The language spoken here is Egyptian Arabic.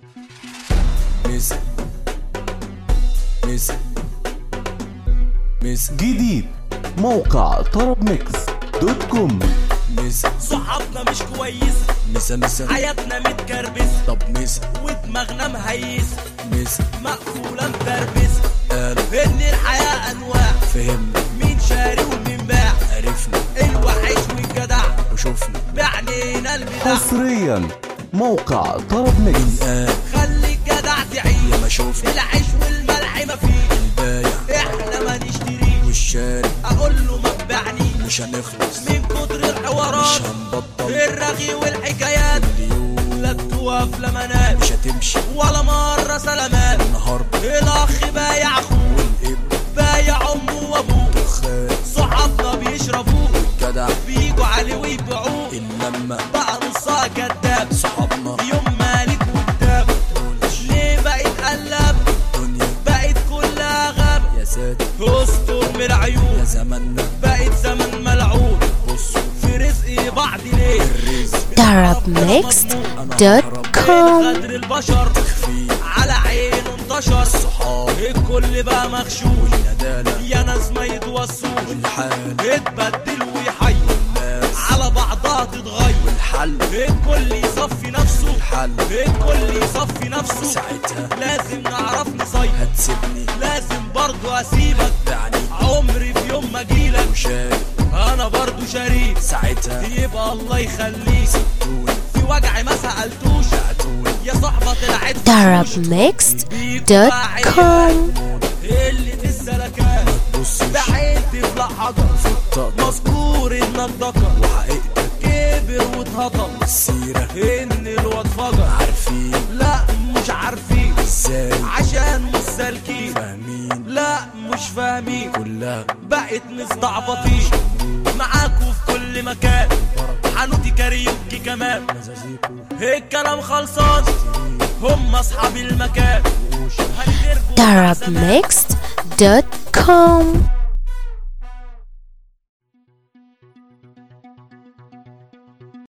ميس ميس ميس جديد موقع طرب ميكس دوت كوم ميس صحابنا مش كويسة ميسا ميسا حياتنا متكربسة طب ميسا ودماغنا مهيسة ميسا مقفولة متربسة قالوا ان الحياة انواع فهمنا مين شاري ومين باع عرفنا الوحش والجدع وشوفنا بعنينا البدع حصريا موقع طرب ميكس قال خلي الجدع تعيش يا ما شوفنا العيش والملح مفيش البايع احنا ما نشتريش والشاري اقول له ما تبعنيش مش هنخلص من كتر مش الحوارات هنبطل الرغي والحكايات اليوم لا توقف لا منام مش هتمشي ولا مرة سلامات النهارده الاخ بايع اخوه والابن بايع امه وابوه خال صحابنا بيشربوه جدع بيجوا عليه ويبيعوه اللمة بقى نصها كداب صحابنا يوم مالك وكتاب ليه بقت قلب الدنيا بقت كلها غاب يا ساتر استر من يا العيون زماننا بقت زمن ملعون بصوا في رزق بعض ليه الرزق darabmixed.com غدر البشر في على عينه انتشر صحاب الكل بقى مغشوش ندالة يا ناس ما يتوصوش والحال اتبدل ويحيي الناس على بعضها تتغير والحل الكل يصفي نفسه الحل الكل يصفي نفسه ساعتها لازم نعرف نسيطر هتسيبني لازم برضو اسيبك تعني عمري في يوم ما اجيلك وشاري انا برضو شريك ساعتها يبقى الله يخليك سبتوني في وجعي ما سألتوش بعتوني يا صحبة طلعت darabmixed.com اللي في السلكات بصش بعين تفلق حجر تقدر مذكور انك ذكر وحقيقتك كبر واتهطل السيرة ان الواد فجر عارفين لا مش عارفين ازاي عشان مش سالكين فاهمين لا مش فاهمين كلها بقت مستعبطين معاكوا في كل مكان حانوتي كاريوكي كمان مزازيكو الكلام خلصان هم اصحاب المكان هنتربوا darabmixed.com